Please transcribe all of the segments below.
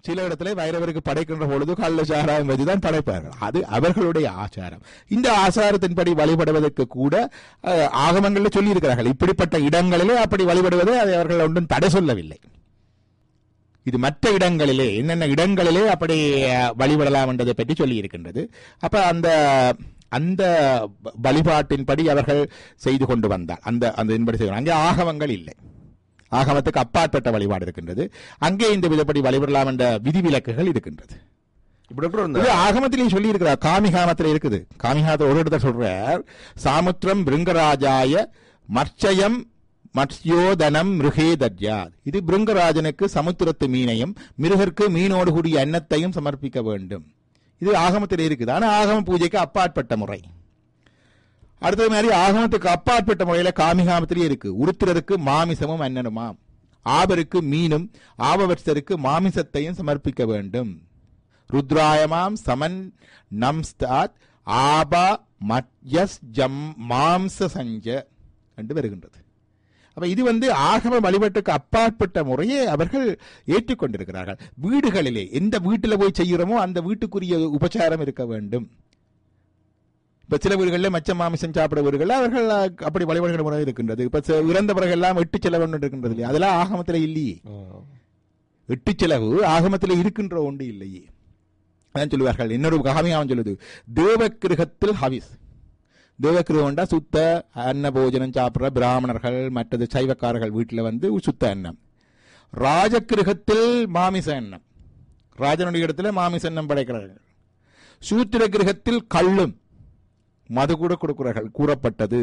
சில இடத்துல வைரவருக்கு படைக்கின்ற பொழுது கள்ள சாராயம் வச்சுதான் படைப்பார்கள் அது அவர்களுடைய ஆச்சாரம் இந்த ஆச்சாரத்தின்படி வழிபடுவதற்கு கூட அஹ், ஆகமங்களில் சொல்லி இருக்கிறார்கள் இப்படிப்பட்ட இடங்களிலே அப்படி வழிபடுவதை அதை அவர்கள் ஒன்றும் தடை சொல்லவில்லை இது மற்ற இடங்களிலே என்னென்ன இடங்களிலே அப்படி அஹ், வழிபடலாம் என்றதை பற்றி சொல்லி இருக்கின்றது அப்ப அந்த அந்த வ- வழிபாட்டின்படி அவர்கள் செய்து கொண்டு வந்தார் அந்த அந்த இதன்படி செய்வார் அங்கே ஆகமங்கள் இல்லை ஆகமத்துக்கு அப்பாற்பட்ட வழிபாடு இருக்கின்றது அங்கே இந்த விதப்படி வழிபடலாம் என்ற விதிவிலக்குகள் இருக்கின்றது இப்ப டாக்டர் இந்த இது ஆகமத்திலையும் சொல்லி இருக்கிறார் காமிகாமத்தில் இருக்குது காமிகாமத்தில் ஒரு இடத்துல சொல்றார் சாமுத்திரம் பிருங்கராஜாய மர்ச்சயம் மத்யோதனம் மிருகே தர்யாத் இது பிருங்கராஜனுக்கு சமுத்திரத்து மீனையும் மிருகருக்கு மீனோடு கூடிய அன்னத்தையும் சமர்ப்பிக்க வேண்டும் இது ஆகமத்தில் இருக்குது ஆனா ஆகம பூஜைக்கு அப்பாற்பட்ட முறை அடுத்தது மாதிரி ஆகமத்துக்கு அப்பாற்பட்ட முறையில காமிகாமத்திலே இருக்கு உருத்திரருக்கு மாமிசமும் அன்னனுமாம் ஆபருக்கு மீனும் ஆபவர்ஷருக்கு மாமிசத்தையும் சமர்ப்பிக்க வேண்டும் ருத்ராயமாம் சமன் நம்ஸ்தாத் ஆபா மத்யஸ் ஜம் மாம்ச சஞ்ச என்று வருகின்றது அப்ப இது வந்து ஆகம வழிபாட்டுக்கு அப்பாற்பட்ட முறையை அவர்கள் ஏற்றுக்கொண்டிருக்கிறார்கள் வீடுகளிலே எந்த வீட்டில் போய் செய்கிறோமோ அந்த வீட்டுக்குரிய உபச்சாரம் இருக்க வேண்டும் இப்ப சில வீடுகளில் மச்ச மாமிசம் சாப்பிட வீடுகளில் அவர்கள் அஹ், அப்படி வழிபாடுகிற முறை இருக்கின்றது இப்ப சில இறந்தவர்கள் எல்லாம் எட்டு செலவு ஒன்று இருக்கின்றது இல்லையா அதெல்லாம் ஆகமத்தில் இல்லையே எட்டு செலவு ஆகமத்தில் இருக்கின்ற ஒன்று இல்லையே அதான் சொல்லுவார்கள் இன்னொரு காமியாவும் சொல்லுது தேவக்கிருகத்தில் ஹவிஸ் தேவக்கிருகம்டா சுத்த அன்ன போஜனம் சாப்பிடுற பிராமணர்கள் மற்றது சைவக்காரர்கள் வீட்டில் வந்து சுத்த அன்னம் ராஜக்கிருகத்தில் மாமிச அன்னம் ராஜனுடைய இடத்துல மாமிச அன்னம் படைக்கிறார்கள் சூத்திர கிரகத்தில் கள்ளும் மது கூட கொடுக்கிறார்கள் கூறப்பட்டது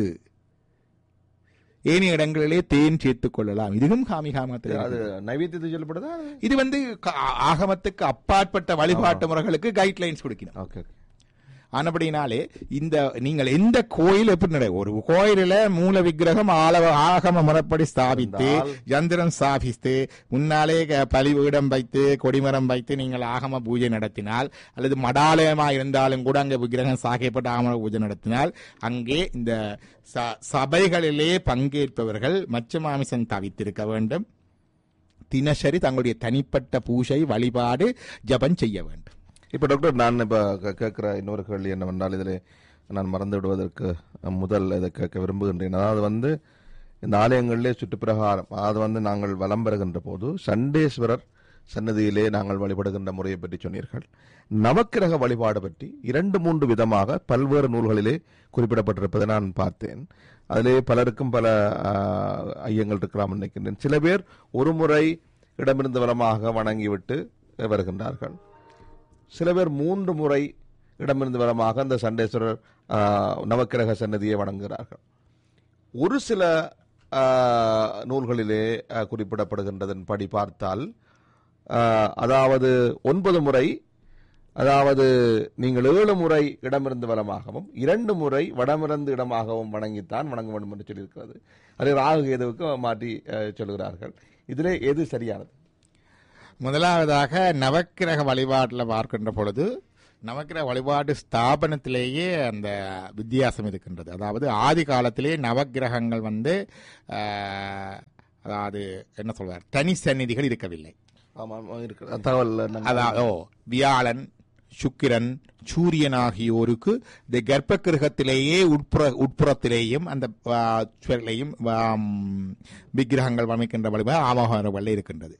ஏனைய இடங்களிலே தேன் சேர்த்துக் கொள்ளலாம் இதுவும் காமிகாமத்தில் அது நைவேத்தியத்தை சொல்லப்படுதா இது வந்து க- ஆகமத்துக்கு அப்பாற்பட்ட வழிபாட்டு முறைகளுக்கு கைட்லைன்ஸ் கொடுக்கணும் ஓகே ஆனபடினாலே இந்த நீங்கள் எந்த கோயில் எப்படி நட ஒரு கோயிலில் மூல விக்கிரகம் ஆளவ ஆகம முறைப்படி ஸ்தாபித்து இருந்தால். யந்திரம் ஸ்தாபித்து முன்னாலே க- பலிபீடம் வைத்து கொடிமரம் வைத்து நீங்கள் ஆகம பூஜை நடத்தினால் அல்லது மடாலயமா இருந்தாலும் கூட அங்கே விக்கிரகம் சாகைப்பட்ட ஆகம பூஜை நடத்தினால் அங்கே இந்த ச- சபைகளிலே பங்கேற்பவர்கள் மச்ச மாமிசம் தவித்திருக்க வேண்டும் தினசரி தங்களுடைய தனிப்பட்ட பூஜை வழிபாடு ஜபம் செய்ய வேண்டும் இப்ப டாக்டர் நான் இப்ப கே- கேட்கிற இன்னொரு கேள்வி என்னவென்றால் இதில் நான் மறந்து விடுவதற்கு முதல் இதை கேட்க விரும்புகின்றேன் அதாவது வந்து இந்த ஆலயங்களிலே சுற்றுப்பிரகாரம் அது வந்து நாங்கள் வலம் பெறுகின்ற போது சண்டேஸ்வரர் சன்னதியிலே நாங்கள் வழிபடுகின்ற முறையை பற்றி சொன்னீர்கள் நவக்கிரக வழிபாடு பற்றி இரண்டு மூன்று விதமாக பல்வேறு நூல்களிலே குறிப்பிடப்பட்டிருப்பதை நான் பார்த்தேன் அதிலே பலருக்கும் பல ஆஹ், ஐயங்கள் இருக்கலாம் நினைக்கின்றேன் சில பேர் ஒரு முறை இடமிருந்து வலமாக வணங்கிவிட்டு வருகின்றார்கள் சில பேர் மூன்று முறை இடமிருந்து வரமாக அந்த சண்டேஸ்வரர் ஆ, நவக்கிரக சன்னதியை வணங்குகிறார்கள் ஒரு சில ஆ, நூல்களிலே ஆ, குறிப்பிடப்படுகின்றதன் படி பார்த்தால் ஆ, அதாவது ஒன்பது முறை அதாவது நீங்கள் ஏழு முறை இடமிருந்து வலமாகவும் இரண்டு முறை வடமிருந்து இடமாகவும் வணங்கித்தான் வணங்க வேண்டும் என்று சொல்லியிருக்கிறது அதை ராகு கேதுவுக்கு மாற்றி ஆ, சொல்கிறார்கள் இதிலே எது சரியானது முதலாவதாக நவக்கிரக வழிபாட்டில் பார்க்கின்ற பொழுது நவக்கிரக வழிபாடு ஸ்தாபனத்திலேயே அந்த வித்தியாசம் இருக்கின்றது அதாவது ஆதி காலத்திலே நவக்கிரகங்கள் வந்து ஆஹ், அதாவது என்ன சொல்வார் தனி சந்நிதிகள் இருக்கவில்லை ஆமாம் இருக்கிற தகவல் நம்ம- அதாவது ஓ, வியாழன் சுக்கிரன் சூரியன் ஆகியோருக்கு இந்த கர்ப்ப கிரகத்திலேயே உட்புற உட்புறத்திலேயும் அந்த ஆ, சுவரிலேயும் ஆம், விக்கிரகங்கள் அமைக்கின்ற வழிபாடு ஆமோகங்கள் இருக்கின்றது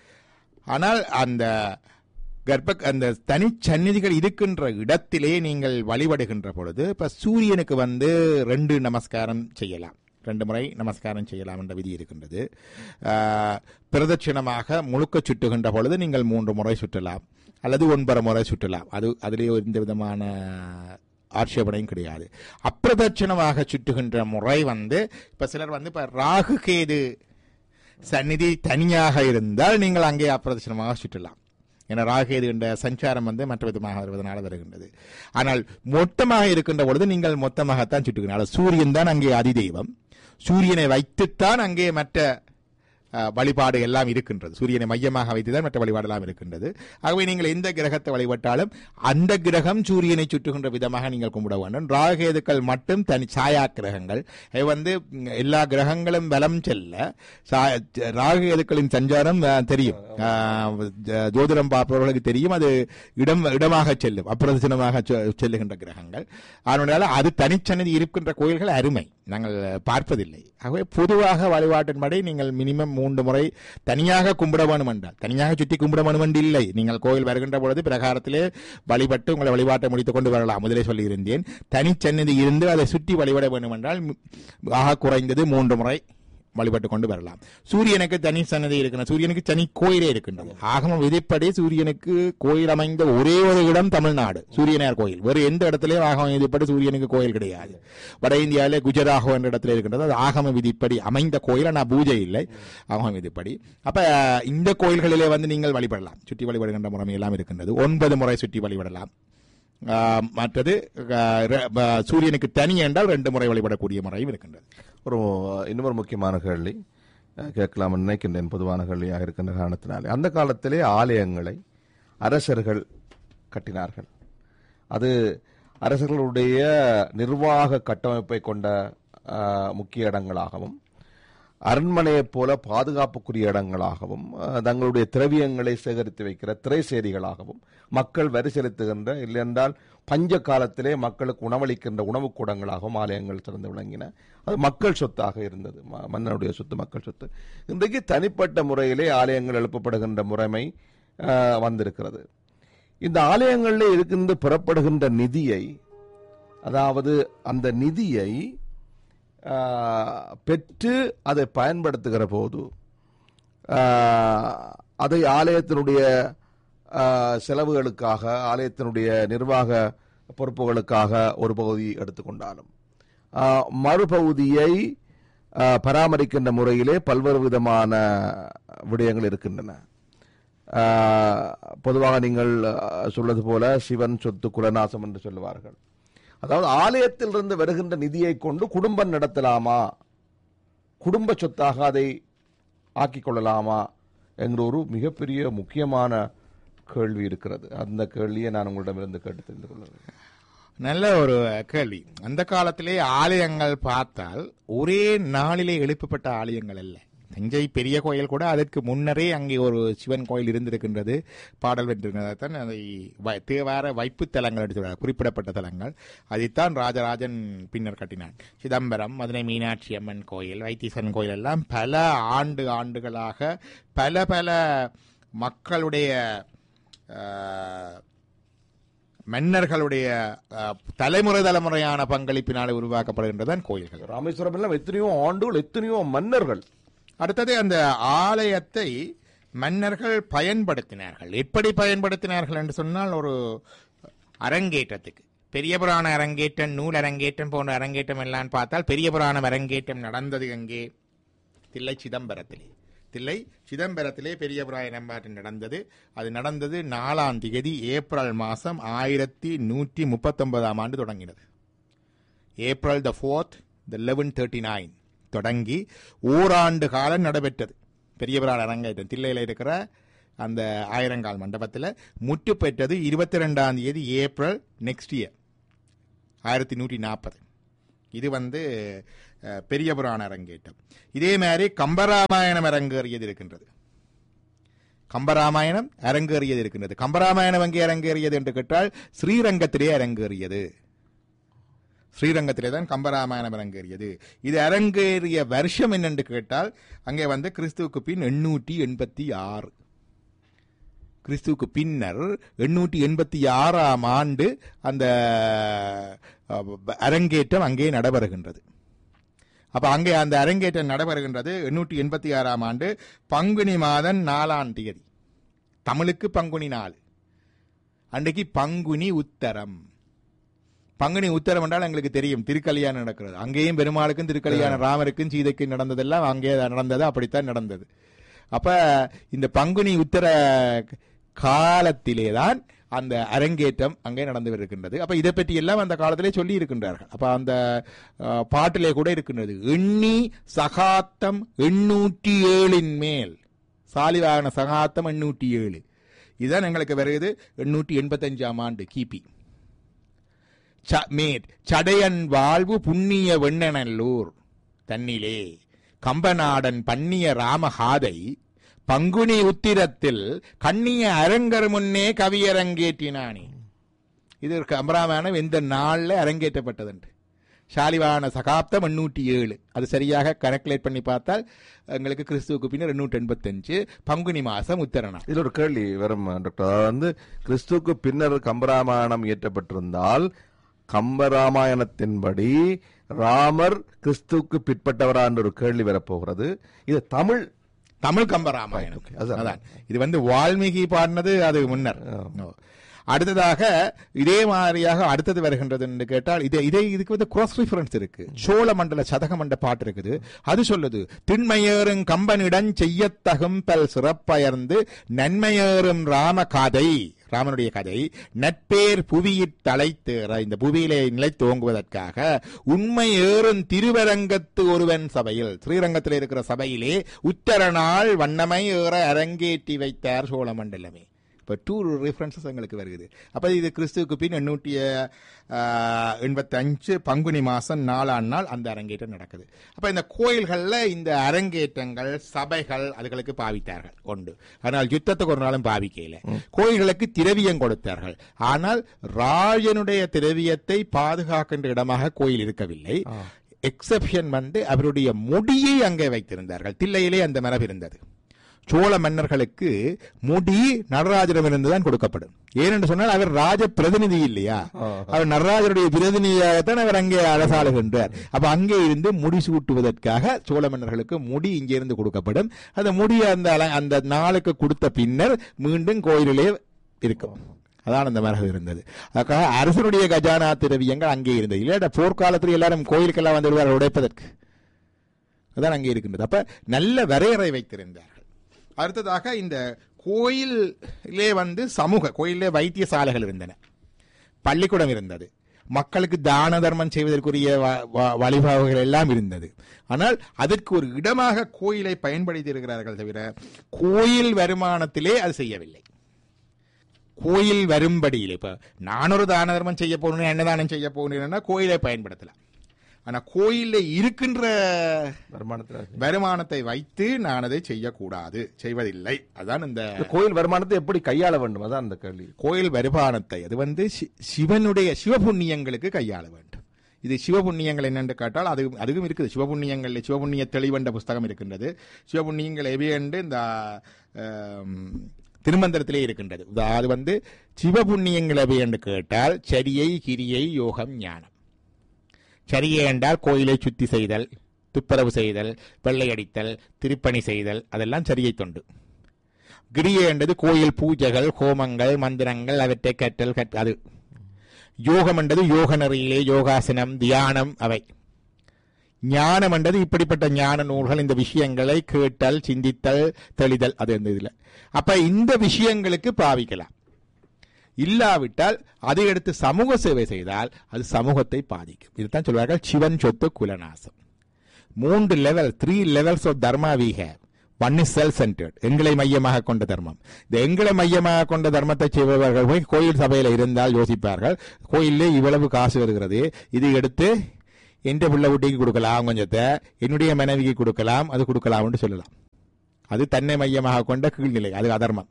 ஆனால் அந்த கர்ப்ப அந்த தனி சந்நிதிகள் இருக்கின்ற இடத்திலே நீங்கள் வழிபடுகின்ற பொழுது இப்ப சூரியனுக்கு வந்து ரெண்டு நமஸ்காரம் செய்யலாம் ரெண்டு முறை நமஸ்காரம் செய்யலாம் என்ற விதி இருக்கின்றது ஆஹ், பிரதட்சிணமாக முழுக்க சுட்டுகின்ற பொழுது நீங்கள் மூன்று முறை சுற்றலாம் அல்லது ஒன்பது முறை சுற்றலாம் அது அதிலே எந்த விதமான ஆட்சேபனையும் கிடையாது அப்பிரதட்சணமாக சுட்டுகின்ற முறை வந்து இப்ப சிலர் வந்து இப்ப ராகு கேது சந்நிதி தனியாக இருந்தால் நீங்கள் அங்கே அப்பிரதட்சணமாக சுற்றலாம் ஏன்னா ராகேது என்ற சஞ்சாரம் வந்து மற்ற விதமாக வருவதனால வருகின்றது ஆனால் மொத்தமாக இருக்கின்ற பொழுது நீங்கள் மொத்தமாகத்தான் சுட்டுகிறீர்கள் சூரியன் தான் அங்கே அதிதெய்வம் சூரியனை வைத்துத்தான் அங்கே மற்ற அஹ், வழிபாடு எல்லாம் இருக்கின்றது சூரியனை மையமாக வைத்துதான் மற்ற வழிபாடு எல்லாம் இருக்கின்றது ஆகவே நீங்கள் எந்த கிரகத்தை வழிபட்டாலும் அந்த கிரகம் சூரியனை சுற்றுகின்ற விதமாக நீங்கள் கும்பிட வேண்டும் ராகேதுக்கள் மட்டும் தனி சாயா கிரகங்கள் இவை வந்து ம், எல்லா கிரகங்களும் பலம் செல்ல சா- ராகேதுக்களின் சஞ்சாரம் அஹ், தெரியும் ஆஹ், ஜ- ஜோதிடம் பார்ப்பவர்களுக்கு தெரியும் அது இடம் இடமாக செல்லும் அப்பிரதட்சணமாக செ- செல்லுகின்ற கிரகங்கள் அதனால அது தனிச்சன்னதி இருக்கின்ற கோயில்கள் அருமை நாங்கள் பார்ப்பதில்லை ஆகவே பொதுவாக வழிபாட்டின்படி நீங்கள் மினிமம் மூன்று முறை தனியாக கும்பிட வேணும் என்றால் தனியாக சுற்றி கும்பிட வேணும் என்று இல்லை நீங்கள் கோயில் வருகின்ற பொழுது பிரகாரத்திலே வழிபட்டு உங்களை வழிபாட்டை முடித்துக் கொண்டு வரலாம் முதலே சொல்லியிருந்தேன் தனிச்சன்னதி இருந்து அதை சுற்றி வழிபட வேண்டும் என்றால் மி- ஆக குறைந்தது மூன்று முறை வழிபட்டு கொண்டு வரலாம் சூரியனுக்கு தனி சன்னதி இருக்கிற சூரியனுக்கு தனி கோயிலே இருக்கின்றது ஆகம விதிப்படி சூரியனுக்கு கோயில் அமைந்த ஒரே ஒரு இடம் தமிழ்நாடு சூரியனார் கோயில் வேறு எந்த இடத்துலயும் ஆகம விதிப்படி சூரியனுக்கு கோயில் கிடையாது வட இந்தியாவிலே குஜராகோ என்ற இடத்துல இருக்கின்றது அது ஆகம விதிப்படி அமைந்த கோயில் ஆனால் பூஜை இல்லை ஆகம விதிப்படி அப்ப இந்த கோயில்களிலே வந்து நீங்கள் வழிபடலாம் சுற்றி வழிபடுகின்ற முறை எல்லாம் இருக்கின்றது ஒன்பது முறை சுற்றி வழிபடலாம் ஆஹ் மற்றது ஆஹ் ரெ- ப- சூரியனுக்கு தனி என்றால் ரெண்டு முறை வழிபடக்கூடிய முறையும் இருக்கின்றது ஒரு இன்னொரு முக்கியமான கேள்வி அஹ், கேட்கலாம் நினைக்கின்றேன் பொதுவான கேள்வியாக இருக்கின்ற காரணத்தினாலே அந்த காலத்திலே ஆலயங்களை அரசர்கள் கட்டினார்கள் அது அரசர்களுடைய நிர்வாக கட்டமைப்பை கொண்ட அஹ், முக்கிய இடங்களாகவும் அரண்மனையைப் போல பாதுகாப்புக்குரிய இடங்களாகவும் அஹ், தங்களுடைய திரவியங்களை சேகரித்து வைக்கிற திரைசேரிகளாகவும் மக்கள் வரி செலுத்துகின்ற இல்லையென்றால் பஞ்ச காலத்திலே மக்களுக்கு உணவளிக்கின்ற உணவுக் கூடங்களாகவும் ஆலயங்கள் சிறந்து விளங்கின அது மக்கள் சொத்தாக இருந்தது ம- மன்னனுடைய சொத்து மக்கள் சொத்து இன்றைக்கு தனிப்பட்ட முறையிலே ஆலயங்கள் எழுப்பப்படுகின்ற முறைமை அஹ், வந்திருக்கிறது இந்த ஆலயங்களில் இருக்கின்ற பெறப்படுகின்ற நிதியை அதாவது அந்த நிதியை ஆஹ், பெற்று அதை பயன்படுத்துகிற போது ஆஹ், அதை ஆலயத்தினுடைய ஆஹ், செலவுகளுக்காக ஆலயத்தினுடைய நிர்வாக பொறுப்புகளுக்காக ஒரு பகுதி எடுத்துக்கொண்டாலும் ஆஹ், மறுபகுதியை ஆஹ், பராமரிக்கின்ற முறையிலே பல்வேறு விதமான விடயங்கள் இருக்கின்றன ஆஹ், பொதுவாக நீங்கள் ஆஹ், சொல்வது போல சிவன் சொத்து குலநாசம் என்று சொல்லுவார்கள் அதாவது ஆலயத்திலிருந்து வருகின்ற நிதியை கொண்டு குடும்பம் நடத்தலாமா குடும்ப சொத்தாக அதை ஆக்கிக் கொள்ளலாமா என்கிற ஒரு மிகப்பெரிய முக்கியமான கேள்வி இருக்கிறது அந்த கேள்வியை நான் உங்களிடமிருந்து கேட்டு தெரிந்து கொள்கிறேன் நல்ல ஒரு கேள்வி அந்த காலத்திலே ஆலயங்கள் பார்த்தால் ஒரே நாளிலே எழுப்பப்பட்ட ஆலயங்கள் அல்ல தஞ்சை பெரிய கோயில் கூட அதற்கு முன்னரே அங்கே ஒரு சிவன் கோயில் இருந்திருக்கின்றது பாடல் வென்றிருந்ததான் அதை வ- தேவார வைப்பு தலங்கள் என்று சொல்றார் குறிப்பிடப்பட்ட தலங்கள் அதைத்தான் ராஜராஜன் பின்னர் கட்டினான் சிதம்பரம் மதுரை மீனாட்சி அம்மன் கோயில் வைத்தீஸ்வரன் கோயில் எல்லாம் பல ஆண்டு ஆண்டுகளாக பல பல மக்களுடைய ஆஹ், மன்னர்களுடைய அஹ், தலைமுறை தலைமுறையான பங்களிப்பினாலே உருவாக்கப்படுகின்றதான் கோயில்கள் ராமேஸ்வரம் எல்லாம் எத்தனையோ ஆண்டுகள் எத்தனையோ மன்னர்கள் அடுத்தது அந்த ஆலயத்தை மன்னர்கள் பயன்படுத்தினார்கள் எப்படி பயன்படுத்தினார்கள் என்று சொன்னால் ஒரு அரங்கேற்றத்துக்கு பெரிய புராண அரங்கேற்றம் நூல் அரங்கேற்றம் போன்ற அரங்கேற்றம் எல்லாம் பார்த்தால் பெரிய புராணம் அரங்கேற்றம் நடந்தது எங்கே தில்லை சிதம்பரத்திலே தில்லை சிதம்பரத்திலே பெரிய புராணம் நடந்தது அது நடந்தது நாலாம் தேதி ஏப்ரல் மாதம் ஆயிரத்தி நூற்றி முப்பத்தொன்பதாம் ஆண்டு தொடங்கினது April the fourth the eleven thirty nine தொடங்கி ஓராண்டு காலம் நடைபெற்றது பெரியவரால் அரங்கேற்றம் தில்லையில் இருக்கிற அந்த ஆயிரங்கால் மண்டபத்தில் முற்று பெற்றது இருபத்தி ரெண்டாம் தேதி ஏப்ரல் நெக்ஸ்ட் இயர் ஆயிரத்தி நூற்றி நாற்பது இது வந்து அஹ், பெரிய புராண அரங்கேற்றம் இதே மாதிரி கம்பராமாயணம் அரங்கேறியது இருக்கின்றது கம்பராமாயணம் அரங்கேறியது இருக்கின்றது கம்பராமாயணம் எங்கே அரங்கேறியது என்று கேட்டால் ஸ்ரீரங்கத்திலே அரங்கேறியது ஸ்ரீரங்கத்திலே தான் கம்பராமாயணம் அரங்கேறியது இது அரங்கேறிய வருஷம் என்னென்று கேட்டால் அங்கே வந்து கிறிஸ்துவுக்கு பின் எண்ணூற்றி எண்பத்தி ஆறு கிறிஸ்துவுக்கு பின்னர் எண்ணூற்றி எண்பத்தி ஆறாம் ஆண்டு அந்த அஹ், அரங்கேற்றம் அங்கே நடைபெறுகின்றது அப்ப அங்கே அந்த அரங்கேற்றம் நடைபெறுகின்றது எண்ணூற்றி எண்பத்தி ஆறாம் ஆண்டு பங்குனி மாதம் நாலாம் தேதி தமிழுக்கு பங்குனி நாள் அன்றைக்கு பங்குனி உத்தரம் பங்குனி உத்தரம் என்றால் எங்களுக்கு தெரியும் திருக்கல்யாணம் நடக்கிறது அங்கேயும் பெருமாளுக்கும் திருக்கல்யாணம் ராமருக்கும் சீதைக்கும் நடந்ததெல்லாம் அங்கே நடந்தது அப்படித்தான் நடந்தது அப்ப இந்த பங்குனி உத்தர காலத்திலே தான் அந்த அரங்கேற்றம் அங்கே நடந்து வருகின்றது அப்ப இதை பற்றி எல்லாம் அந்த காலத்திலே சொல்லி இருக்கின்றார்கள் அப்ப அந்த அஹ், பாட்டிலே கூட இருக்கின்றது எண்ணி சகாத்தம் எண்ணூற்றி ஏழின் மேல் சாலிவாகன சகாத்தம் எண்ணூற்றி ஏழு இதுதான் எங்களுக்கு வருகிறது எண்ணூற்றி எண்பத்தஞ்சாம் ஆண்டு கிபி ச- மேற் சடையன் வாழ்வு புண்ணிய வெண்ணநல்லூர் தன்னிலே கம்பநாடன் பண்ணிய ராமகாதை பங்குனி உத்திரத்தில் கண்ணிய அரங்கர் முன்னே கவியரங்கேற்றினானே இது ஒரு கம்பராமாயணம் எந்த நாள்ல அரங்கேற்றப்பட்டதுண்டு ஷாலிவான சகாப்தம் எண்ணூற்றி ஏழு அது சரியாக கனெக்லேட் பண்ணி பார்த்தால் எங்களுக்கு கிறிஸ்துவுக்கு பின்னர் எண்ணூற்றி எண்பத்தஞ்சு பங்குனி மாசம் உத்தரணா இதுல ஒரு கேள்வி வரும் டாக்டர் அதாவது வந்து கிறிஸ்துவுக்கு பின்னர் கம்பராமாயணம் இயற்றப்பட்டிருந்தால் கம்பராமாயணத்தின்படி ராமர் கிறிஸ்துவுக்கு பிற்பட்டவரா என்ற ஒரு கேள்வி வரப்போகிறது இது தமிழ் தமிழ் கம்பராமாயணம் Okay, அதான். அதான் இது வந்து வால்மீகி பாடினது அது முன்னர் ஓ. அடுத்ததாக இதே மாதிரியாக அடுத்தது வருகின்றது என்று கேட்டால் இதே இதே இதுக்கு வந்து cross reference இருக்கு சோழ மண்டல சதக மண்ட பாட்டு இருக்குது அது சொல்லுது திண்மையேறும் கம்பனிடம் செய்யத்தகும் பல் சிறப்பயர்ந்து நன்மையேறும் ராம கதை ராமனுடைய கதை நட்பேர் புவியிற் தலைத்தேற இந்த புவியிலே நிலைத்து ஓங்குவதற்காக உண்மை ஏறும் திருவரங்கத்து ஒருவன் சபையில் ஸ்ரீரங்கத்தில் இருக்கிற சபையிலே உத்தரநாள் வண்ணமை ஏற அரங்கேற்றி வைத்தார் சோழமண்டலமே இப்போ டூ ரெஃபரன்சஸ் எங்களுக்கு வருகிறது அப்போ இது கிறிஸ்துவுக்கு பின் எண்ணூற்றி எண்பத்தி அஞ்சு பங்குனி மாதம் நாலாம் நாள் அந்த அரங்கேற்றம் நடக்குது அப்போ இந்த கோயில்களில் இந்த அரங்கேற்றங்கள் சபைகள் அதுகளுக்கு பாவித்தார்கள் உண்டு ஆனால் யுத்தத்துக்கு ஒரு நாளும் பாவிக்கையில் கோயில்களுக்கு திரவியம் கொடுத்தார்கள் ஆனால் ராஜனுடைய திரவியத்தை பாதுகாக்கின்ற இடமாக கோயில் இருக்கவில்லை எக்ஸெப்ஷன் வந்து அவருடைய முடியை அங்கே வைத்திருந்தார்கள் தில்லையிலே அந்த மரபு இருந்தது சோழ மன்னர்களுக்கு முடி நடராஜரிடமிருந்து தான் கொடுக்கப்படும் ஏனென்று சொன்னால் அவர் ராஜ பிரதிநிதி இல்லையா அவர் நடராஜருடைய பிரதிநிதியாகத்தான் அவர் அங்கே அரசாளுகின்றார் அப்ப அங்கே இருந்து முடி சூட்டுவதற்காக சோழ மன்னர்களுக்கு முடி இங்கே இருந்து கொடுக்கப்படும் அந்த முடி அந்த அல- அந்த நாளுக்கு கொடுத்த பின்னர் மீண்டும் கோயிலிலே இருக்கும் அதான் அந்த மரபு இருந்தது அதுக்காக அரசனுடைய கஜானா திரவியங்கள் அங்கே இருந்தது இல்லையா போர்க்காலத்தில் எல்லாரும் கோயிலுக்கெல்லாம் வந்து விடுவார்கள் உடைப்பதற்கு அதான் அங்கே இருக்கின்றது அப்ப நல்ல வரையறை வைத்திருந்தார்கள் அடுத்ததாக இந்த கோயிலே வந்து சமூக கோயிலே வைத்தியசாலைகள் இருந்தன பள்ளிக்கூடம் இருந்தது மக்களுக்கு தான தர்மம் செய்வதற்குரிய வ- வ- வழிபாடுகள் எல்லாம் இருந்தது ஆனால் அதற்கு ஒரு இடமாக கோயிலை பயன்படுத்தி இருக்கிறார்கள் தவிர கோயில் வருமானத்திலே அது செய்யவில்லை கோயில் வரும்படியில் இப்ப நான் ஒரு தான தர்மம் செய்ய போகணும் அன்னதானம் செய்ய போகணும்னா கோயிலை பயன்படுத்தலாம் ஆனா கோயில்ல இருக்கின்ற வருமானத்தில் வருமானத்தை வைத்து நான் அதை செய்யக்கூடாது செய்வதில்லை அதான் இந்த இந்த கோயில் வருமானத்தை எப்படி கையாள வேண்டும் அதான் அந்த கேள்வி கோயில் வருமானத்தை அது வந்து சி- சிவனுடைய சிவபுண்ணியங்களுக்கு கையாள வேண்டும் இது சிவபுண்ணியங்கள் என்னென்று கேட்டால் அது அதுவும் இருக்குது சிவபுண்ணியங்கள் சிவபுண்ணிய தெளிவென்ற புஸ்தகம் இருக்கின்றது சிவபுண்ணியங்கள் எவையென்று இந்த ஆம், திருமந்திரத்திலே இருக்கின்றது இது- அது வந்து சிவபுண்ணியங்கள் எவை என்று கேட்டால் சரியை கிரியை யோகம் ஞானம் சரியை என்றால் கோயிலை சுத்தி செய்தல் துப்புரவு செய்தல் வெள்ளையடித்தல் திருப்பணி செய்தல் அதெல்லாம் சரியை தொண்டு கிரியை என்றது கோயில் பூஜைகள் ஹோமங்கள் மந்திரங்கள் அவற்றை கற்றல் கற்- அது யோகம் என்றது யோக நெறியிலே யோகாசனம் தியானம் அவை ஞானம் என்றது இப்படிப்பட்ட ஞான நூல்கள் இந்த விஷயங்களை கேட்டல் சிந்தித்தல் தெளிதல் அது இந்த இதுல அப்ப இந்த விஷயங்களுக்கு பாவிக்கலாம் இல்லாவிட்டால் அதை எடுத்து சமூக சேவை செய்தால் அது சமூகத்தை பாதிக்கும் இதுதான் சொல்வார்கள் சிவன் சொத்து குலநாசம் மூன்று level three levels of dharma we have one is self centred எங்களை மையமாக கொண்ட தர்மம் இந்த எங்களை மையமாக கொண்ட தர்மத்தை செய்பவர்கள் போய் கோயில் சபையில் இருந்தால் யோசிப்பார்கள் கோயிலே இவ்வளவு காசு வருகிறது இது எடுத்து எந்த பிள்ளை குட்டிக்கு கொடுக்கலாம் கொஞ்சத்தை என்னுடைய மனைவிக்கு கொடுக்கலாம் அது கொடுக்கலாம்னு சொல்லலாம் அது தன்னை மையமாக கொண்ட கீழ்நிலை அது அதர்மம்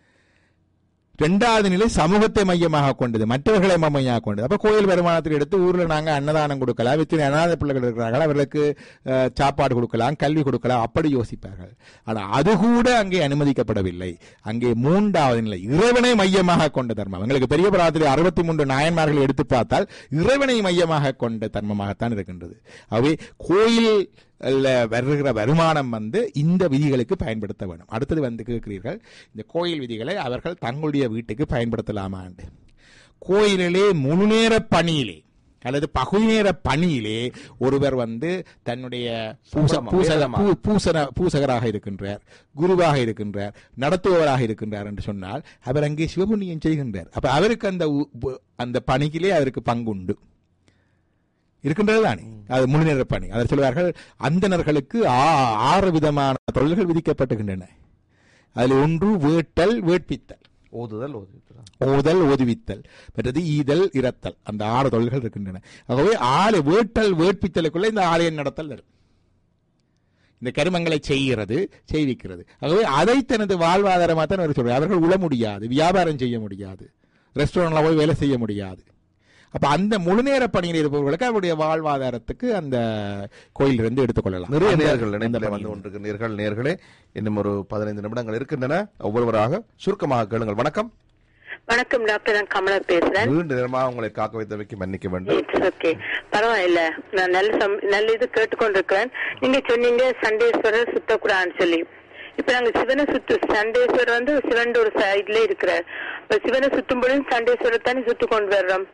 இரண்டாவது நிலை சமூகத்தை மையமாக கொண்டது மற்றவர்களை மையமாக கொண்டது அப்ப கோயில் வருமானத்தில் எடுத்து ஊர்ல நாங்க அன்னதானம் கொடுக்கலாம் வித்தினை அனாதை பிள்ளைகள் இருக்கிறார்கள் அவர்களுக்கு அஹ், சாப்பாடு கொடுக்கலாம் கல்வி கொடுக்கலாம் அப்படி யோசிப்பார்கள் ஆனா அது கூட அங்கே அனுமதிக்கப்படவில்லை அங்கே மூன்றாவது நிலை இறைவனை மையமாக கொண்ட தர்மம் எங்களுக்கு பெரிய புராணத்தில் அறுபத்தி மூன்று நாயன்மார்கள் எடுத்து பார்த்தால் இறைவனை மையமாக கொண்ட தர்மமாகத்தான் இருக்கின்றது அவை கோயில் ல வருகிற வருமானம் வந்து இந்த விதிகளுக்கு பயன்படுத்த வேண்டும் அடுத்தது வந்து கேட்கிறீர்கள் இந்த கோயில் விதிகளை அவர்கள் தங்களுடைய வீட்டுக்கு பயன்படுத்தலாமாண்டு கோயிலிலே முழுநேர பணியிலே அல்லது பகுதி நேர பணியிலே ஒருவர் வந்து தன்னுடைய பூச சம்பளமா, பூசக வேதமா. பூ- பூசன பூசகராக இருக்கின்றார் குருவாக இருக்கின்றார் நடத்துபவராக இருக்கின்றார் என்று சொன்னால் அவர் அங்கே சிவபுண்ணியம் செய்கின்றார் அப்ப அவருக்கு அந்த உ- பு- அந்த பணியிலே அவருக்கு பங்குண்டு இருக்கின்றது தானே அது முழுநேர பணி அதை சொல்வார்கள் அந்தணர்களுக்கு ஆ- ஆறு விதமான தொழில்கள் விதிக்கப்பட்டுகின்றன அதில் ஒன்று வேட்டல் வேட்பித்தல் ஓதுதல் ஓதுதல் ஓதல் ஓதுவித்தல் மற்றது ஈதல் இரத்தல் அந்த ஆறு தொழில்கள் இருக்கின்றன ஆகவே ஆளு வேட்டல் வேட்பித்தலுக்குள்ள இந்த ஆலயம் நடத்தல் வரும் இந்த கருமங்களை செய்கிறது செய்விக்கிறது ஆகவே அதை தனது வாழ்வாதாரமாக தான் அவர் சொல்றார் அவர்கள் உழ முடியாது வியாபாரம் செய்ய முடியாது ரெஸ்டாரண்ட்ல போய் வேலை செய்ய முடியாது அப்ப அந்த முழுநேர பணியில் இருப்பவர்களுக்கு அவருடைய வாழ்வாதாரத்துக்கு அந்த கோயிலிருந்து எடுத்துக்கொள்ளலாம் நிறைய அந்த- நேர்கள் அந்த இணைப்பில் பணியில். வந்து கொண்டிருக்கிறீர்கள் நேர்களே இன்னும் ஒரு பதினைந்து நிமிடங்கள் இருக்கின்றன ஒவ்வொருவராக சுருக்கமாக கேளுங்கள் வணக்கம் வணக்கம் டாக்டர் நான் கமலா பேசுறேன் நீண்ட நேரமாக உங்களை காக்க வைத்தமைக்கு மன்னிக்க வேண்டும் இட்ஸ் ஓகே பரவாயில்ல நான் நல்ல சம்- நல்ல இது கேட்டுக்கொண்டிருக்கிறேன் நீங்க சொன்னீங்க சண்டேஸ்வரர் சுத்தக்கூடாதுன்னு சொல்லி இப்ப நாங்க சிவனை சுத்து சண்டேஸ்வரர் வந்து சிவன் ஒரு சைட்ல இருக்கிறார் இப்ப சிவனை சுத்தும் பொழுது சண்டேஸ்வரர் தானே சுத்து கொண்டு வர்றோம்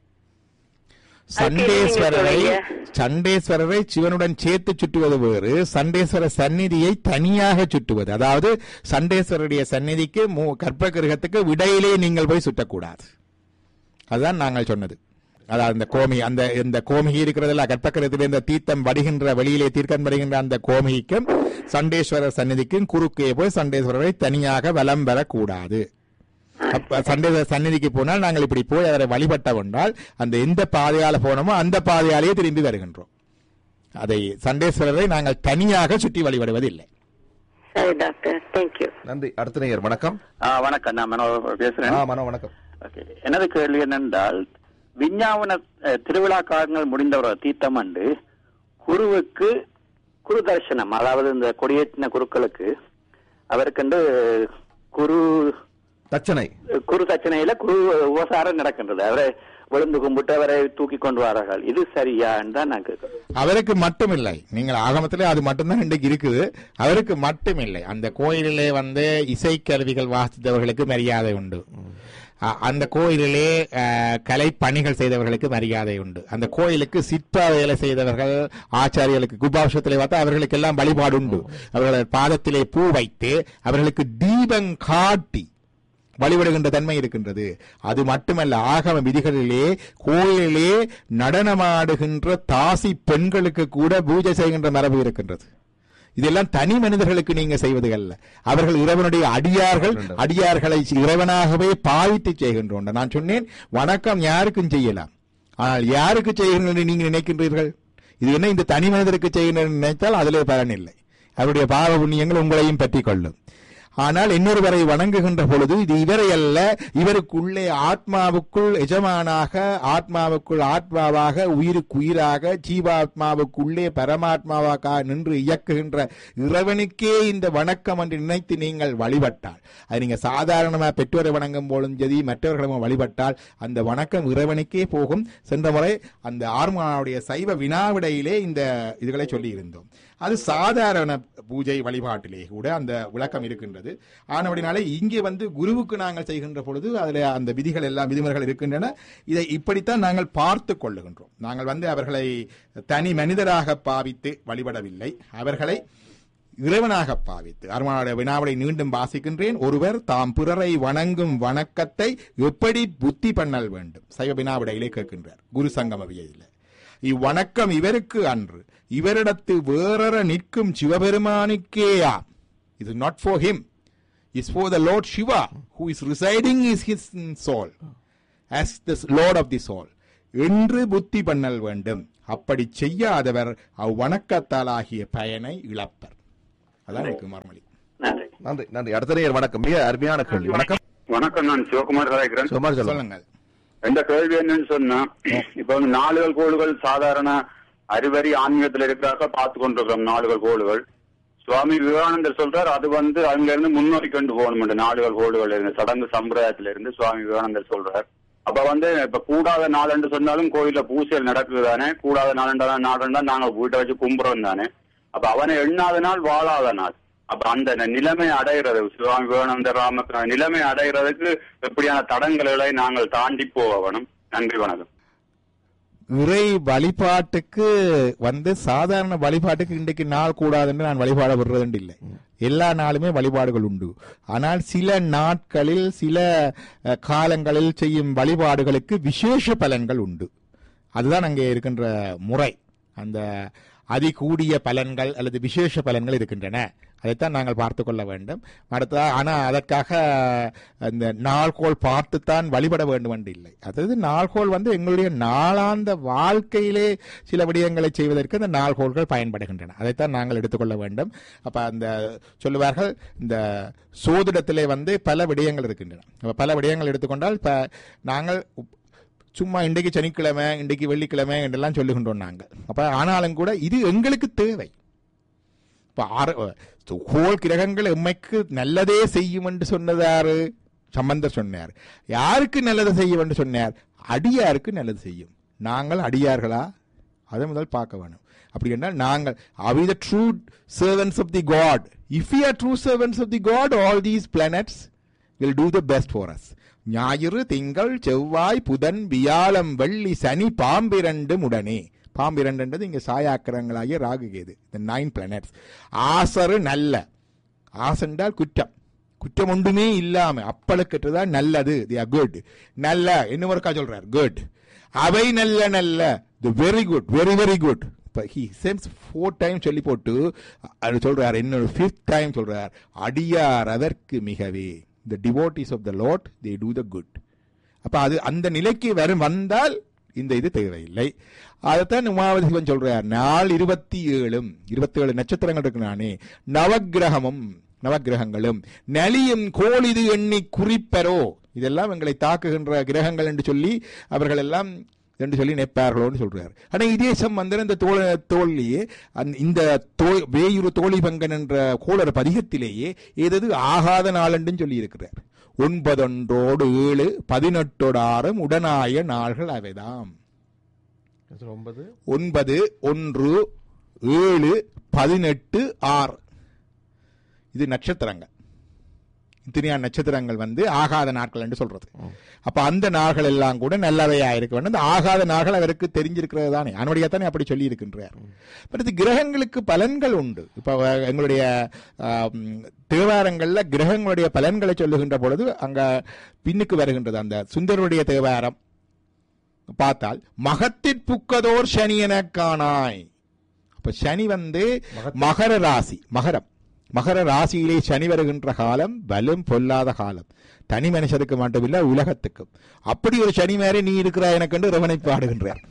சண்டேஸ்வரரை சொல்றீங்க? சண்டேஸ்வரரை சிவனுடன் சேர்த்து சுட்டுவது வேறு சண்டேஸ்வர சந்நிதியை தனியாக சுட்டுவது அதாவது சண்டேஸ்வரருடைய சந்நிதிக்கு மூ- கற்பகிரகத்துக்கு விடையிலே நீங்கள் போய் சுட்டக்கூடாது அதுதான் நாங்கள் சொன்னது அதாவது அந்த கோமி அந்த இந்த கோமிகி இருக்கிறதுல கற்பக்கிரகத்திலே இந்த தீர்த்தம் வடிகின்ற வெளியிலே தீர்க்கம் வருகின்ற அந்த கோமிகிக்கும் சண்டேஸ்வரர் சந்நிதிக்கும் குறுக்கே போய் சண்டேஸ்வரரை தனியாக வலம் பெறக்கூடாது அப்ப சண்டேஸ்வர சந்நிதிக்கு போனால் நாங்கள் இப்படி போய் அவரை வழிபட்ட கொண்டால் அந்த எந்த பாதையால போனோமோ அந்த பாதையாலேயே திரும்பி வருகின்றோம் அதை சண்டேஸ்வரரை நாங்கள் தனியாக சுற்றி வழிபடுவதில்லை சரி டாக்டர் தேங்க்யூ நன்றி அடுத்த நேயர் வணக்கம் ஆ, வணக்கம் நான் மனோ பேசுறேன் ஆ மனோ வணக்கம் ஓகே. எனது கேள்வி என்னென்றால் விஞ்ஞாபன அஹ், திருவிழா காலங்கள் முடிந்த ஒரு தீர்த்தம் அண்டு குருவுக்கு குரு தரிசனம் அதாவது இந்த கொடியேற்றின குருக்களுக்கு அவருக்கென்று குரு தச்சனை குரு தட்சணையில குரு உபசாரம் நடக்கின்றது அவரை விழுந்து கும்பிட்டு அவரை தூக்கி கொண்டு வரார்கள் இது சரியான்னு தான் நான் கேட்கிறேன் அவருக்கு மட்டுமில்லை நீங்கள் ஆகமத்திலே அது மட்டும்தான் இன்றைக்கு இருக்குது அவருக்கு மட்டுமில்லை அந்த கோயிலிலே வந்து இசைக்கருவிகள் வாசித்தவர்களுக்கு மரியாதை உண்டு அ- அந்த கோயிலிலே அஹ், கலை பணிகள் செய்தவர்களுக்கு மரியாதை உண்டு அந்த கோயிலுக்கு சிற்ப வேலை செய்தவர்கள் ஆச்சாரியர்களுக்கு குபாஷத்திலே பார்த்தா அவர்களுக்கு எல்லாம் வழிபாடு உண்டு அவர்கள் பாதத்திலே பூ வைத்து அவர்களுக்கு தீபம் காட்டி வழிபடுகின்ற தன்மை இருக்கின்றது அது மட்டுமல்ல ஆகம விதிகளிலே கோயிலிலே நடனமாடுகின்ற தாசி பெண்களுக்கு கூட பூஜை செய்கின்ற மரபு இருக்கின்றது இதெல்லாம் தனி மனிதர்களுக்கு நீங்க செய்வது அல்ல அவர்கள் இறைவனுடைய அடியார்கள் அடியார்களை இறைவனாகவே பாவித்து செய்கின்றோம் நான் சொன்னேன் வணக்கம் யாருக்கும் செய்யலாம் ஆனால் யாருக்கு செய்கிறீர்கள் என்று நீங்கள் நினைக்கின்றீர்கள் இது என்ன இந்த தனி மனிதருக்கு செய்கிறேன் நினைத்தால் அதிலே பலன் இல்லை அவருடைய பாவ புண்ணியங்கள் உங்களையும் பற்றி கொள்ளும் ஆனால் இன்னொருவரை வணங்குகின்ற பொழுது இது இவரை அல்ல இவருக்குள்ளே ஆத்மாவுக்குள் எஜமானாக ஆத்மாவுக்குள் ஆத்மாவாக உயிருக்கு உயிராக ஜீவாத்மாவுக்குள்ளே பரமாத்மாவாக நின்று இயக்குகின்ற இறைவனுக்கே இந்த வணக்கம் என்று நினைத்து நீங்கள் வழிபட்டால் அது நீங்க சாதாரணமாக பெற்றோரை வணங்கும் போலும் சரி மற்றவர்களும் வழிபட்டால் அந்த வணக்கம் இறைவனுக்கே போகும் சென்ற முறை அந்த ஆர்மாவுடைய சைவ வினாவிடையிலே இந்த இதுகளை சொல்லி இருந்தோம் அது சாதாரண பூஜை வழிபாட்டிலே கூட அந்த விளக்கம் இருக்கின்றது ஆனபடினாலே இங்கே வந்து குருவுக்கு நாங்கள் செய்கின்ற பொழுது அதில் அந்த விதிகள் எல்லாம் விதிமுறைகள் இருக்கின்றன இதை இப்படித்தான் நாங்கள் பார்த்து கொள்ளுகின்றோம் நாங்கள் வந்து அவர்களை தனி மனிதராக பாவித்து வழிபடவில்லை அவர்களை இறைவனாக பாவித்து அருமானுடைய வினாவலை மீண்டும் வாசிக்கின்றேன் ஒருவர் தாம் பிறரை வணங்கும் வணக்கத்தை எப்படி புத்தி பண்ணல் வேண்டும் சைவ வினாவிடையிலே கேட்கின்றார் குரு சங்கமவியில் இவ்வணக்கம் இவருக்கு அன்று இவரிடத்து வேறற நிற்கும் சிவபெருமானுக்கேயா இது not for him is for the lord Shiva who is residing is his soul as the lord of the soul என்று புத்தி பண்ணல் வேண்டும் அப்படி செய்யாதவர் அவ்வணக்கத்தால் ஆகிய பயனை இழப்பர் அதான் எனக்கு மறுமொழி நன்றி நன்றி நன்றி அடுத்த நேயர் வணக்கம் மிக அருமையான கேள்வி வணக்கம் வணக்கம் நான் சிவகுமார் கலாய்க்கிறேன் சுமார் சொல்லுங்க சொல்லுங்கள் எந்த கேள்வி என்னன்னு சொன்னா இப்ப வந்து நாடுகள் கோளுகள் சாதாரண அறிவறி ஆன்மீகத்துல இருக்கிறாக்க பார்த்து கொண்டிருக்கிறோம் நாடுகள் கோளுகள் சுவாமி விவேகானந்தர் சொல்றார் அது வந்து அங்க இருந்து முன்னோக்கி கொண்டு போகணும் நாடுகள் கோளுகள் இருந்து சடங்கு சம்பிரதாயத்துல இருந்து சுவாமி விவேகானந்தர் சொல்றார் அப்ப வந்து இப்ப கூடாத நாள் சொன்னாலும் கோயில்ல பூசைகள் நடக்குது தானே கூடாத நாள் நாடுன்னா நாங்க வீட்டை வச்சு கும்புறோம் தானே அப்ப அவனை எண்ணாத நாள் வாழாத நாள் அப்ப அந்த நிலைமை அடைகிறது சிவாமி விவேகானந்தர் ராமகிருஷ்ணன் நிலைமை அடைகிறதுக்கு எப்படியான தடங்களை நாங்கள் தாண்டி போகணும் நன்றி வணக்கம் இறை வழிபாட்டுக்கு வந்து சாதாரண வழிபாட்டுக்கு இன்றைக்கு நாள் கூடாதுன்னு நான் வழிபாட விடுறதுண்டு இல்லை எல்லா நாளுமே வழிபாடுகள் உண்டு ஆனால் சில நாட்களில் சில அஹ், காலங்களில் செய்யும் வழிபாடுகளுக்கு விசேஷ பலன்கள் உண்டு அதுதான் அங்கே இருக்கின்ற முறை அந்த அதிகூடிய பலன்கள் அல்லது விசேஷ பலன்கள் இருக்கின்றன அதைத்தான் நாங்கள் பார்த்து கொள்ள வேண்டும் அடுத்த ஆனால் அதற்காக அந்த நாள்கோள் பார்த்துத்தான் வழிபட வேண்டும் என்று இல்லை அதாவது நாள்கோள் வந்து எங்களுடைய நாளாந்த வாழ்க்கையிலே சில விடயங்களை செய்வதற்கு இந்த நாள்கோள்கள் பயன்படுகின்றன அதைத்தான் நாங்கள் எடுத்துக்கொள்ள வேண்டும் அப்ப அந்த சொல்லுவார்கள் இந்த சோதிடத்திலே வந்து பல விடயங்கள் இருக்கின்றன அப்ப பல விடயங்கள் எடுத்துக்கொண்டால் இப்ப நாங்கள் சும்மா இன்றைக்கு சனிக்கிழமை இன்றைக்கு வெள்ளிக்கிழமை என்றெல்லாம் சொல்லுகின்றோம் நாங்கள் அப்ப ஆனாலும் கூட இது எங்களுக்கு தேவை இப்ப ஆறு கோள் கிரகங்கள் எம்மைக்கு நல்லதே செய்யும் என்று சொன்னதாரு சம்பந்தர் சொன்னார் யாருக்கு நல்லது செய்யும் என்று சொன்னார் அடியாருக்கு நல்லது செய்யும் நாங்கள் அடியார்களா அதை முதல் பார்க்க வேணும் அப்படி என்றால் நாங்கள் are we the true servants of the god if we are true servants of the god all these planets will do the best for us ஞாயிறு திங்கள் செவ்வாய் புதன் வியாழம் வெள்ளி சனி பாம்பிரண்டு உடனே பாம்பிரண்டுன்றது இங்க சாயாக்கிரங்களாகிய ராகுகேது இந்த நைன் பிளானட்ஸ் ஆசரு நல்ல ஆசென்றால் குற்றம் குற்றம் ஒன்றுமே இல்லாம அப்பளுக்கற்றதான் நல்லது தி ஆர் குட் நல்ல இன்னும் ஒருக்கா சொல்றார் குட் அவை நல்ல நல்ல the very good very very good இப்போ ஹி சென்ஸ் ஃபோர் டைம் சொல்லி போட்டு அது சொல்றார் இன்னொரு ஃபிஃப்த் டைம் சொல்றார் அடியார் அதற்கு மிகவே the devotees of the lord they do the good அப்ப அது அந்த நிலைக்கு வரும் வந்தால் இந்த இது தேவையில்லை அதைத்தான் உமாவதி சிவன் சொல்றார் நாள் இருபத்தி ஏழும் இருபத்தி ஏழு நட்சத்திரங்கள் இருக்கு நானே நவக்கிரகமும் நவக்கிரகங்களும் நலியும் கோளிது எண்ணி குறிப்பரோ இதெல்லாம் எங்களை தாக்குகின்ற கிரகங்கள் என்று சொல்லி அவர்கள் எல்லாம் என்று சொல்லி நினைப்பார்களோன்னு சொல்றாரு ஆனா இதே சம்பந்தன் இந்த தோழ தோல்லியே அந்த- இந்த தோ வேயுறு தோழி பங்கன் என்ற கோளர் பதிகத்திலேயே ஏதது ஆகாத நாள் என்றும் சொல்லி இருக்கிறார் ஒன்பதொன்றோடு ஏழு பதினெட்டோடு ஆறும் உடனாய நாள்கள் அவைதாம் ஒன்பது ஒன்பது ஒன்று ஏழு பதினெட்டு ஆறு இது நட்சத்திரங்கள் இத்தனையா நட்சத்திரங்கள் வந்து ஆகாத நாட்கள் என்று சொல்றது அப்ப அந்த நாள்கள் எல்லாம் கூட நல்லவையா இருக்க வேண்டும் இந்த ஆகாத நாள்கள் அவருக்கு தெரிஞ்சிருக்கிறது தானே அவனுடைய தானே அப்படி சொல்லி இருக்கின்றார் அடுத்து கிரகங்களுக்கு பலன்கள் உண்டு இப்ப அஹ், எங்களுடைய ஆம், தேவாரங்கள்ல கிரகங்களுடைய பலன்களை சொல்லுகின்ற பொழுது அங்க பின்னுக்கு வருகின்றது அந்த சுந்தருடைய தேவாரம் பார்த்தால் மகத்திற்புக்கதோர் சனி எனக் காணாய் அப்ப சனி வந்து மகர ராசி மகரம் மகர ராசியிலே சனி வருகின்ற காலம் பலும் பொல்லாத காலம் தனி மனுஷருக்கு மட்டுமில்ல உலகத்துக்கும் அப்படி ஒரு சனி மேலே நீ இருக்கிறாய் எனக்கென்று ரவனை பாடுகின்றார்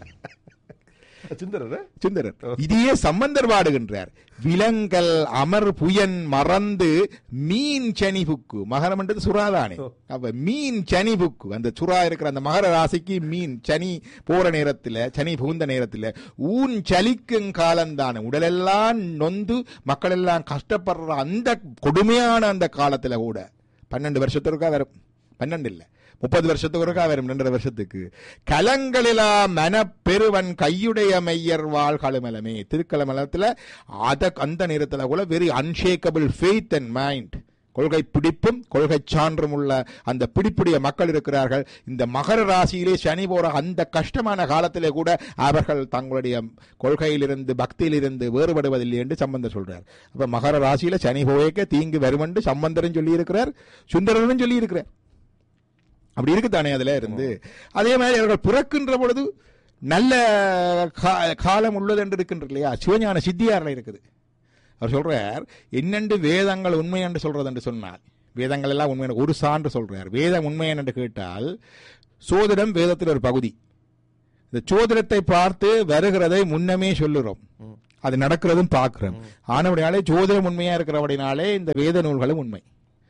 சுந்தரர் சுந்தரர் இதையே சம்பந்தர் பாடுகின்றார் விலங்கல் அமர் புயன் மறந்து மீன் சனி புக்கு மகரம் என்றது சுறாதானே அப்ப மீன் சனி புக்கு அந்த சுறா இருக்கிற அந்த மகர ராசிக்கு மீன் சனி போற நேரத்துல சனி புகுந்த நேரத்துல ஊன் சலிக்கும் காலம்தானே உடலெல்லாம் நொந்து மக்கள் எல்லாம் கஷ்டப்படுற அந்த கொடுமையான அந்த காலத்துல கூட பன்னெண்டு வருஷத்திற்கா வரும் பன்னெண்டு இல்ல முப்பது வருஷத்துக்கு ஒருக்கா வரும் ரெண்டரை வருஷத்துக்கு கலங்களிலா மனப்பெருவன் கையுடைய மெய்யர் வாழ் களுமலமே திருக்கலமலத்துல அத அந்த நேரத்துல கூட very unshakable faith and mind கொள்கை பிடிப்பும் கொள்கை சான்றும் உள்ள அந்த பிடிப்புடைய மக்கள் இருக்கிறார்கள் இந்த மகர ராசியிலே சனி போற அந்த கஷ்டமான காலத்திலே கூட அவர்கள் தங்களுடைய கொள்கையிலிருந்து பக்தியிலிருந்து வேறுபடுவதில்லை என்று சம்பந்தர் சொல்றார் அப்ப மகர ராசியில சனி போயக்க தீங்கு வரும் என்று சம்பந்தரும் சொல்லி இருக்கிறார் சுந்தரரும் சொல்லி இருக்கிறார் அப்படி இருக்குதானே அதுல இருந்து அதே மாதிரி அவர்கள் பிறக்கின்ற பொழுது நல்ல கா- காலம் உள்ளது என்று இருக்கின்ற இல்லையா சிவஞான சித்தியாரில் இருக்குது அவர் சொல்றார் என்னென்று வேதங்கள் உண்மை என்று சொல்றது என்று சொன்னால் வேதங்கள் எல்லாம் உண்மை என்று- ஒரு சான்று சொல்றார் வேதம் உண்மை என்று கேட்டால் சோதிடம் வேதத்தில் ஒரு பகுதி இந்த சோதிடத்தை பார்த்து வருகிறதை முன்னமே சொல்லுறோம் அது நடக்கிறதும் பார்க்கிறோம் ஆனபடினாலே ஜோதிடம் உண்மையா இருக்கிறபடினாலே இந்த வேத நூல்களும் உண்மை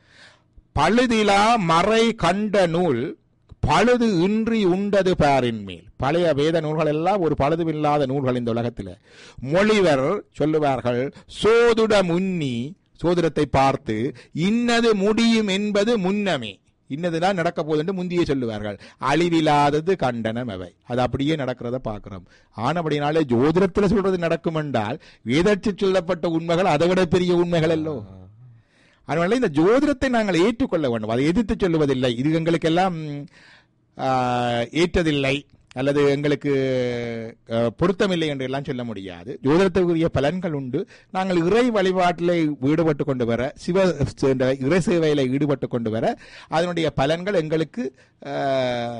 பழுதிலா மறை கண்ட நூல் பழுது இன்றி உண்டது பாரின் மேல் பழைய வேத நூல்கள் எல்லாம் ஒரு பழுதுமில்லாத நூல்கள் இந்த உலகத்தில் மொழிவர் சொல்லுவார்கள் சோதுட முன்னி சோதிடத்தை பார்த்து இன்னது முடியும் என்பது முன்னமே இன்னதுதான் நடக்க போகுது என்று முந்தியே சொல்லுவார்கள் அழிவில்லாதது கண்டனம் அவை அது அப்படியே நடக்கிறத பார்க்கிறோம் ஆனபடினாலே ஜோதிடத்தில் சொல்றது நடக்கும் என்றால் வேதத்தில் சொல்லப்பட்ட உண்மைகள் அதை விட பெரிய உண்மைகள் அல்லோ அதனால இந்த ஜோதிடத்தை நாங்கள் ஏற்றுக்கொள்ள வேண்டும் அதை எதிர்த்து சொல்லுவதில்லை இது எங்களுக்கெல்லாம் ஆ, ஏற்றதில்லை அல்லது எங்களுக்கு ஆ, பொருத்தமில்லை என்று எல்லாம் சொல்ல முடியாது ஜோதிடத்துக்குரிய பலன்கள் உண்டு நாங்கள் இறை வழிபாட்டில் ஈடுபட்டு கொண்டு வர சிவ இந்த இறை சேவையில் ஈடுபட்டு கொண்டு வர அதனுடைய பலன்கள் எங்களுக்கு ஆ,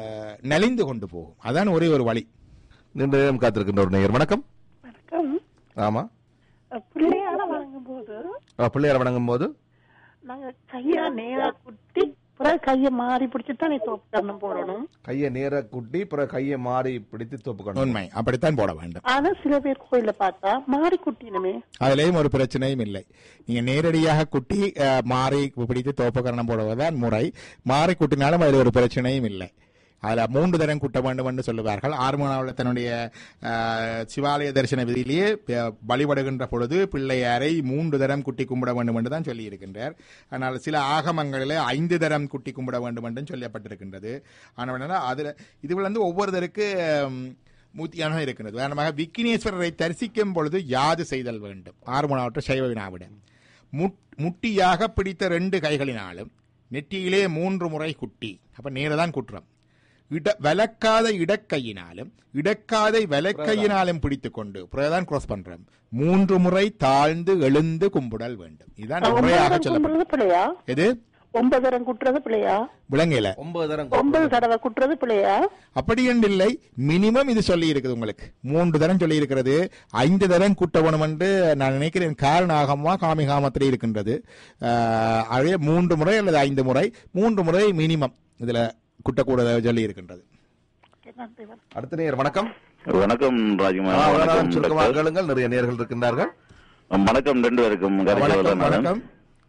நலிந்து கொண்டு போகும் அதான் ஒரே ஒரு வழி நீண்ட நேரம் காத்திருக்கின்ற ஒரு நேயர் வணக்கம் வணக்கம் ஆமா பிள்ளையார வழங்கும் போது அஹ் பிள்ளையார் வணங்கும் போது நாங்க கையா நேரா குட்டி பிறகு கைய மாறி பிடிச்சிட்டு நீ தோப்பு போடணும் கையை நேர குட்டி பிறகு கையை மாறி பிடித்து தோப்புக்கணும் உண்மை அப்படித்தான் போட வேண்டும் ஆனா சில பேர் கோயில்ல பார்த்தா மாறி குட்டினுமே அதுலயும் ஒரு பிரச்சனையும் இல்லை நீங்க நேரடியாக குட்டி அஹ், மாறி பிடித்து தோப்பகரணம் போடுவதுதான் முறை மாறி குட்டினாலும் அதில் ஒரு பிரச்சனையும் இல்லை அதுல மூன்று தரம் குட்ட வேண்டும் என்று சொல்லுவார்கள் ஆறுமணாவில் தன்னுடைய அஹ், சிவாலய தரிசன விதியிலேயே அஹ், வழிபடுகின்ற பொழுது பிள்ளையாரை மூன்று தரம் குட்டி கும்பிட வேண்டும் என்று தான் சொல்லி இருக்கின்றார் ஆனால் சில ஆகமங்களில் ஐந்து தரம் குட்டி கும்பிட வேண்டும் என்றும் சொல்லப்பட்டிருக்கின்றது ஆனால் அதுல இது வந்து ஒவ்வொருத்தருக்கு அம், மூத்தியாக இருக்கிறது உதாரணமாக விக்கினேஸ்வரரை தரிசிக்கும் பொழுது யாது செய்தல் வேண்டும் ஆறுமணாவற்ற சைவ வினாவிட முட்- முட்டியாக பிடித்த ரெண்டு கைகளினாலும் நெற்றியிலே மூன்று முறை குட்டி அப்ப நேரதான் குற்றம் இட வலக்காத இடக்கையினாலும் இடக்காதை வலக்கையினாலும் பிடித்துக் கொண்டு பிறகுதான் கிராஸ் பண்றோம் மூன்று முறை தாழ்ந்து எழுந்து கும்பிடல் வேண்டும் இதுதான் முறையாக ஒன்பதரம் சொல்லப்படும் குட்டுறது பிள்ளையா எது ஒன்பதரம் குட்டுறது பிள்ளையா விளங்கல ஒன்பது தரம் ஒன்பது தடவை குட்டுறது பிள்ளையா அப்படி என்று இல்லை மினிமம் இது சொல்லி இருக்குது உங்களுக்கு மூன்று தரம் சொல்லி இருக்கிறது ஐந்து தரம் கூட்ட வேணும் என்று நான் நினைக்கிறேன் காரணாகமா காமிகாமத்திலே இருக்கின்றது ஆஹ், அதே மூன்று முறை அல்லது ஐந்து முறை மூன்று முறை மினிமம் இதுல குட்டக்கூட சொல்லி இருக்கின்றது நன்றி வணக்கம். அடுத்த நேர் வணக்கம் வணக்கம் ராஜ்குமார் ஆ, வணக்கம் வணக்கம் சுருக்கமாக டாக்டர். கேளுங்கள் நிறைய நேர்கள் இருக்கின்றார்கள் வணக்கம் ரெண்டு பேருக்கும் கரிசோதரன் வணக்கம் நாடன். வணக்கம்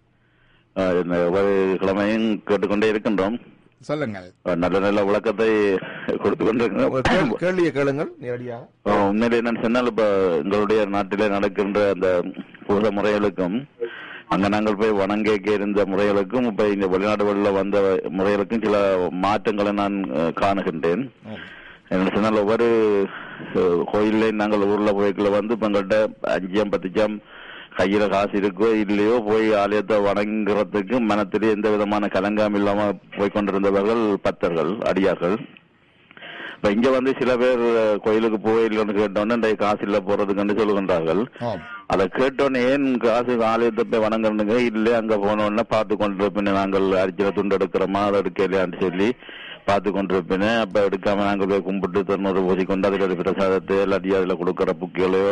ஆ, இந்த ஒவ்வொரு கிழமையும் கேட்டுக்கொண்டே இருக்கின்றோம் சொல்லுங்கள் ஆ, நல்ல நல்ல விளக்கத்தை கொடுத்து உங்கள் கேள்- கொண்டிருக்கிறோம் கேள்வியை கேளுங்கள் நேரடியாக ஆ, உண்மையிலே என்னன்னு சொன்னால் இப்ப எங்களுடைய நாட்டிலே நடக்கின்ற அந்த பூத முறைகளுக்கும் அங்க நாங்கள் போய் வணங்க இருந்த முறைகளுக்கும் இப்ப இந்த வெளிநாடுகளில் வந்த முறைகளுக்கும் சில மாற்றங்களை நான் ஆ, காணுகின்றேன் என்ன சொன்னால் ஒவ்வொரு அஹ், கோயில்லையும் நாங்கள் ஊர்ல போய்க்குள்ள வந்து இப்ப எங்கள்கிட்ட அஞ்சாம் பத்துச்சாம் கையில காசு இருக்கோ இல்லையோ போய் ஆலயத்தை வணங்குறதுக்கு மனத்திலே எந்த விதமான கலங்காம் இல்லாம போய் கொண்டிருந்தவர்கள் பக்தர்கள் அடியார்கள் இப்ப இங்க வந்து சில பேர் அஹ், கோயிலுக்கு போயில்லைன்னு கேட்டோன்னே இந்த காசு இல்ல போறதுக்குன்னு சொல்லுகின்றார்கள் ஆம். அதை கேட்டோன்னே ஏன் காசு ஆலயத்தை போய் வணங்குறதுங்க இல்ல அங்க போனோடனே பார்த்து கொண்டிருப்பின நாங்கள் அரிசியில துண்டு எடுக்கிறோமா அதை எடுக்கலையான்னு சொல்லி பார்த்து கொண்டிருப்பின அப்ப எடுக்காம நாங்க போய் கும்பிட்டு தொண்ணூறு பூசி கொண்டு அதுக்கு அது பிரசாதத்தை இல்லாட்டி அதுல கொடுக்கிற புக்கிகளையோ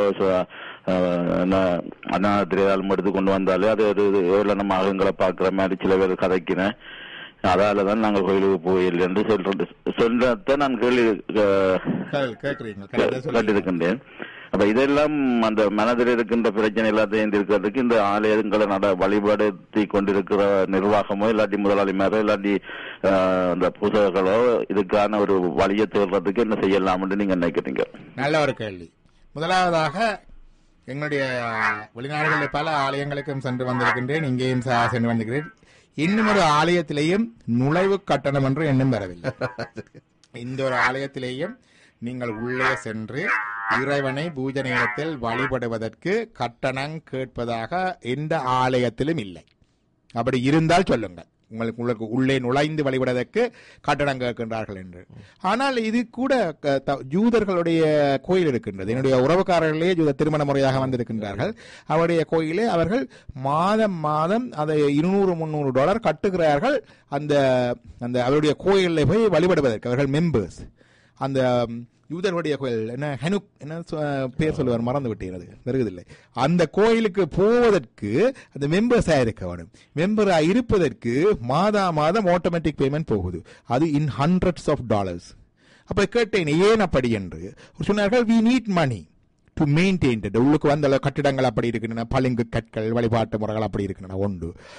அண்ணாத்திரையாலும் எடுத்து கொண்டு வந்தாலே அது ஒரு எவ்வளவு நம்ம அகங்களை பாக்குற மாதிரி சில பேர் கதைக்கிறேன் அதால தான் நாங்கள் கோயிலுக்கு போயில்லை என்று சொல்றது சொல்றத நான் கேள்வி அஹ், கேள்- கேட்கிறீங்க கரெக்டா சொல்லுங்க. கேட்டிருக்கின்றேன் அப்ப இதெல்லாம் அந்த மனதில் இருக்கின்ற பிரச்சனை எல்லாத்தையும் தீர்க்கிறதுக்கு இந்த ஆலயங்களை நட வழிபடுத்தி கொண்டிருக்கிற நிர்வாகமோ இல்லாட்டி முதலாளிமாரோ இல்லாட்டி ஆஹ், அந்த பூசகர்களோ இதுக்கான ஒரு வழியை தேடுறதுக்கு என்ன செய்யலாம்னு நீங்க நினைக்கிறீங்க நல்ல ஒரு கேள்வி முதலாவதாக எங்களுடைய வெளிநாடுகளில் பல ஆலயங்களுக்கும் சென்று வந்திருக்கின்றேன் இங்கேயும் ச- சென்று வந்திருக்கிறேன் இன்னும் ஒரு ஆலயத்திலேயும் நுழைவு கட்டணம் என்று எண்ணம் வரவில்லை இந்த ஒரு ஆலயத்திலேயும் நீங்கள் உள்ளே சென்று இறைவனை பூஜை நேரத்தில் வழிபடுவதற்கு கட்டணம் கேட்பதாக எந்த ஆலயத்திலும் இல்லை அப்படி இருந்தால் சொல்லுங்கள் உங்களுக்கு உங்களுக்கு உள்ளே நுழைந்து வழிபடுவதற்கு கட்டணம் கேட்கின்றார்கள் என்று ஆனால் இது கூட க- த- யூதர்களுடைய கோயில் இருக்கின்றது என்னுடைய உறவுக்காரர்களே யூத திருமண முறையாக வந்திருக்கின்றார்கள் அவருடைய கோயிலே அவர்கள் மாதம் மாதம் அதை இருநூறு முந்நூறு டாலர் கட்டுகிறார்கள் அந்த அந்த அவருடைய கோயிலில் போய் வழிபடுவதற்கு அவர்கள் மெம்பர்ஸ் அந்த ம், யூதர்களுடைய கோயில் என்ன ஹெனுக் என்ன சொ- பேர் சொல்லுவார் மறந்து விட்டீர்கள் வருவதில்லை அந்த கோயிலுக்கு போவதற்கு அந்த மெம்பர்ஸாக இருக்க வேணும் மெம்பராக இருப்பதற்கு மாதா மாதம் ஆட்டோமேட்டிக் பேமெண்ட் போகுது அது இன் ஹண்ட்ரட்ஸ் ஆஃப் டாலர்ஸ் அப்ப கேட்டேன் ஏன் அப்படி என்று சொன்னார்கள் we need money to maintain உள்ளுக்கு வந்த கட்டிடங்கள் அப்படி இருக்கின்றன பளிங்கு கற்கள் வழிபாட்டு முறைகள் அப்படி இருக்கின்றன ஒன்று